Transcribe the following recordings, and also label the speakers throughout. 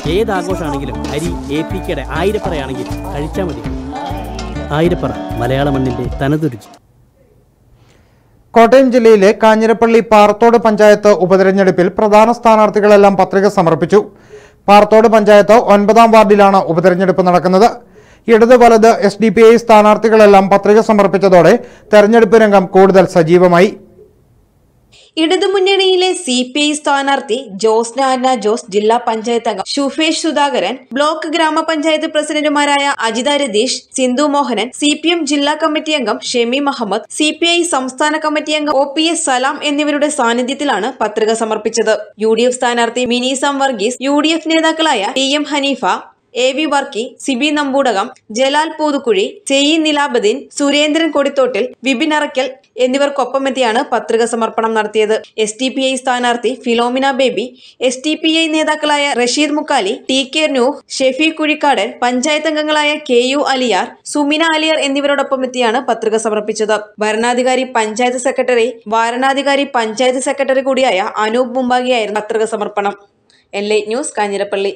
Speaker 1: ഏത് ആഘോഷമാണെങ്കിലും അരി A P കെയുടെ ആയിരപ്പറയാണെങ്കിൽ കഴിച്ചാൽ മതി ആയിരപ്പറ മലയാള മണ്ണിൻ്റെ തനതുരുചി
Speaker 2: കോട്ടയം ജില്ലയിലെ കാഞ്ഞിരപ്പള്ളി പാറത്തോട് പഞ്ചായത്ത് ഉപതെരഞ്ഞെടുപ്പിൽ പ്രധാന സ്ഥാനാർത്ഥികളെല്ലാം പത്രിക സമർപ്പിച്ചു പാറത്തോട് പഞ്ചായത്ത് ഒൻപതാം വാർഡിലാണ് ഉപതെരഞ്ഞെടുപ്പ് നടക്കുന്നത് ഇടത് വലത് എസ് ഡി പി ഐ സ്ഥാനാർത്ഥികളെല്ലാം പത്രിക സമർപ്പിച്ചതോടെ തെരഞ്ഞെടുപ്പ് രംഗം കൂടുതൽ സജീവമായി
Speaker 3: ഇടതുമുന്നണിയിലെ സി പി ഐ സ്ഥാനാർത്ഥി ജോസ്ന അന്ന ജോസ് ജില്ലാ പഞ്ചായത്ത് അംഗം ഷുഫേഷ് സുധാകരൻ ബ്ലോക്ക് ഗ്രാമപഞ്ചായത്ത് പ്രസിഡന്റുമാരായ Ajitha Ratheesh Sindhu Mohanan C P M ജില്ലാ കമ്മിറ്റി അംഗം Shemi Muhammad C P I സംസ്ഥാന കമ്മിറ്റി അംഗം ഒ പി എസ് സലാം എന്നിവരുടെ സാന്നിധ്യത്തിലാണ് പത്രിക സമർപ്പിച്ചത് യു ഡി എഫ് സ്ഥാനാർത്ഥി മിനിസം വർഗീസ് യു ഡി എഫ് നേതാക്കളായ T M Haneefa A V Varkey Siby നമ്പൂടകം ജലാൽ പൂതുക്കുഴി സെയി നിലാബദീൻ സുരേന്ദ്രൻ കൊടിത്തോട്ടിൽ വിപിൻ അറക്കൽ എന്നിവർക്കൊപ്പമെത്തിയാണ് പത്രിക സമർപ്പണം നടത്തിയത് എസ് ടി പി ഐ സ്ഥാനാർത്ഥി Philomina Baby S T P I നേതാക്കളായ റഷീദ് മുക്കാലി ടി കെ നൂഹ് ഷെഫി കുഴിക്കാടൻ പഞ്ചായത്ത് അംഗങ്ങളായ കെ യു അലിയാർ സുമിന അലിയാർ എന്നിവരോടൊപ്പമെത്തിയാണ് പത്രിക സമർപ്പിച്ചത് ഭരണാധികാരി പഞ്ചായത്ത് സെക്രട്ടറി വാരണാധികാരി പഞ്ചായത്ത് സെക്രട്ടറി കൂടിയായ അനൂപ് മുമ്പാകിയായിരുന്നു പത്രിക സമർപ്പണം എൻ ലൈറ്റ് ന്യൂസ് കാഞ്ഞിരപ്പള്ളി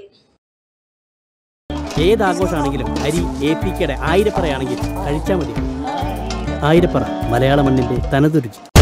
Speaker 1: ഏത് ആഘോഷമാണെങ്കിലും അരി എ പി കെയുടെ ആയിരപ്പറയാണെങ്കിൽ കഴിച്ചാൽ മതി ആയിരപ്പറ മലയാള മണ്ണിൻ്റെ തനതുരുചി